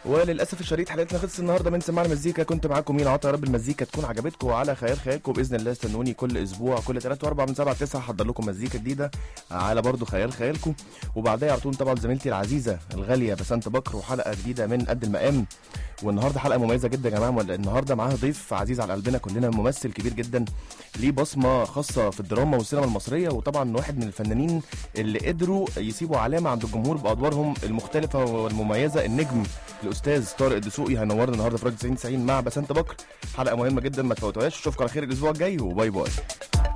وللاسف الشريط حلقتنا خلص النهارده من سماع المزيكا كنت معاكم مين عطا يا رب المزيكا تكون عجبتكم وعلى خيال خيالكم باذن الله استنوني كل اسبوع كل 3 و4 من 7 ل 9 هحضر لكم مزيكا جديده على برضو خيال خيالكم وبعدها على طول طبعا زميلتي العزيزه الغاليه بسنت بكر وحلقه جديده من قد المقام والنهارده حلقه مميزه جدا يا جماعه النهارده معاها ضيف عزيز على قلبنا كلنا ممثل كبير جدا ليه بصمه خاصه في الدراما والسينما المصريه وطبعا واحد من الفنانين اللي قدروا يسيبوا علامه عند الجمهور بادوارهم المختلفه والمميزه النجم الاستاذ طارق الدسوقي هينورنا النهارده في راديو 90 90 مع بسنت بكر حلقه مهمه جدا ما تفوتوهاش اشوفكم على خير الاسبوع الجاي وباي باي